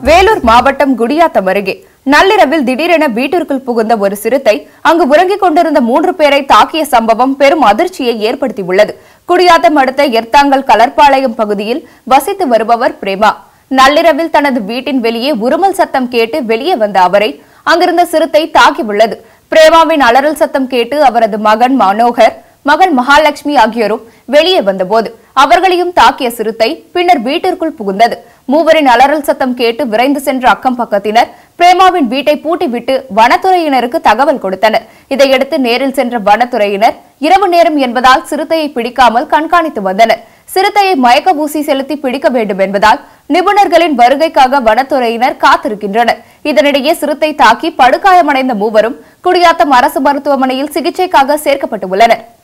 வேலூர் மாவட்டம் குடியாத்தம் அருகே நள்ளிரவில் திடீரென வீட்டிற்குள் புகுந்த ஒரு சிறுத்தை அங்கு உறங்கிக் கொண்டிருந்த மூன்று பேரை தாக்கிய சம்பவம் பெரும் அதிர்ச்சியை ஏற்படுத்தியுள்ளது குடியாத்தம் அடுத்த எர்த்தாங்கல் கலர்பாளையம் பகுதியில் வசித்து வருபவர் பிரேமா நள்ளிரவில் தனது வீட்டின் வெளியே உருமல் சத்தம் கேட்டு வெளியே வந்த அவரை அங்கிருந்த சிறுத்தை தாக்கியுள்ளது பிரேமாவின் அலறல் சத்தம் கேட்டு அவரது மகன் மனோகர் மகள் மகாலட்சுமி ஆகியோரும் வெளியே வந்தபோது அவர்களையும் தாக்கிய சிறுத்தை பின்னர் வீட்டிற்குள் புகுந்தது மூவரின் அலறல் சத்தம் கேட்டு விரைந்து சென்ற அக்கம் பக்கத்தினர் பிரேமாவின் வீட்டை பூட்டிவிட்டு வனத்துறையினருக்கு தகவல் கொடுத்தனர் இதையடுத்து நேரில் சென்ற வனத்துறையினர் இரவு நேரம் என்பதால் சிறுத்தையை பிடிக்காமல் கண்காணித்து வந்தனர் சிறுத்தையை மயக்க ஊசி செலுத்தி பிடிக்க வேண்டும் என்பதால் நிபுணர்களின் வருகைக்காக வனத்துறையினர் காத்திருக்கின்றனர் இதனிடையே சிறுத்தை தாக்கி படுகாயமடைந்த மூவரும் குடியாத்தம் அரசு மருத்துவமனையில் சிகிச்சைக்காக சேர்க்கப்பட்டு உள்ளனர்